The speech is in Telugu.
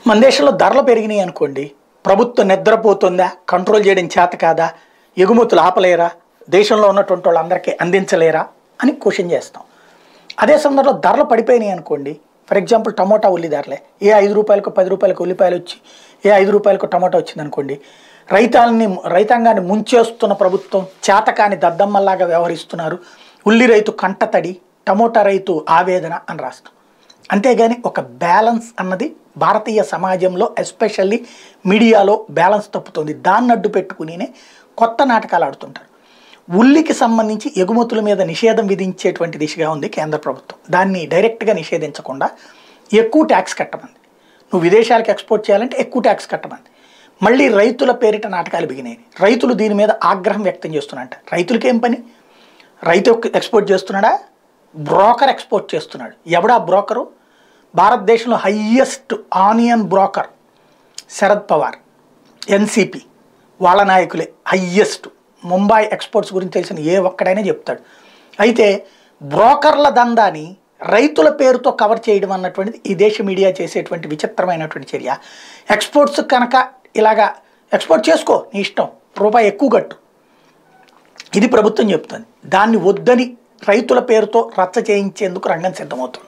మన దేశంలో ధరలు పెరిగినాయి అనుకోండి ప్రభుత్వం నిద్రపోతుందా కంట్రోల్ చేయడం చేత కాదా ఎగుమతులు ఆపలేరా దేశంలో ఉన్నటువంటి వాళ్ళందరికీ అందించలేరా అని క్వశ్చన్ చేస్తాం అదే సందర్భంలో ధరలు పడిపోయినాయి అనుకోండి ఫర్ ఎగ్జాంపుల్ టమోటా ఉల్లి ధరలే ఏ ఐదు రూపాయలకు పది రూపాయలకు ఉల్లిపాయలు వచ్చి ఏ ఐదు రూపాయలకు టమోటా వచ్చింది అనుకోండి రైతాలని రైతాంగాన్ని ముంచేస్తున్న ప్రభుత్వం చేతకాని దద్దమ్మల్లాగా వ్యవహరిస్తున్నారు ఉల్లి రైతు కంటతడి టమోటా రైతు ఆవేదన అని రాస్తాం అంతేగాని ఒక బ్యాలెన్స్ అన్నది భారతీయ సమాజంలో ఎస్పెషల్లీ మీడియాలో బ్యాలెన్స్ తప్పుతుంది దాన్ని అడ్డు పెట్టుకునినే కొత్త నాటకాలు ఆడుతుంటారు ఉల్లికి సంబంధించి ఎగుమతుల మీద నిషేధం విధించేటువంటి దిశగా ఉంది కేంద్ర ప్రభుత్వం దాన్ని డైరెక్ట్గా నిషేధించకుండా ఎక్కువ ట్యాక్స్ కట్టమంది నువ్వు విదేశాలకు ఎక్స్పోర్ట్ చేయాలంటే ఎక్కువ ట్యాక్స్ కట్టమంది మళ్ళీ రైతుల పేరిట నాటకాలు బిగినాయి రైతులు దీని మీద ఆగ్రహం వ్యక్తం చేస్తున్నట్ట రైతులకి ఏం పని రైతు ఎక్స్పోర్ట్ చేస్తున్నాడా బ్రోకర్ ఎక్స్పోర్ట్ చేస్తున్నాడు ఎవడా బ్రోకరు భారతదేశంలో highest onion broker Sharad Pawar NCP వాళ్ళ నాయకులే హయ్యెస్ట్ ముంబై ఎక్స్పోర్ట్స్ గురించి తెలిసిన ఏ ఒక్కడైనా చెప్తాడు అయితే బ్రోకర్ల దందాని రైతుల పేరుతో కవర్ చేయడం అన్నటువంటిది ఈ దేశ మీడియా చేసేటువంటి విచిత్రమైనటువంటి చర్య ఎక్స్పోర్ట్స్ కనుక ఇలాగా ఎక్స్పోర్ట్ చేసుకో నీ ఇష్టం రూపాయి ఎక్కువ కట్టు ఇది ప్రభుత్వం చెప్తుంది దాన్ని వద్దని రైతుల పేరుతో రచ్చ చేయించేందుకు రంగం సిద్ధమవుతుంది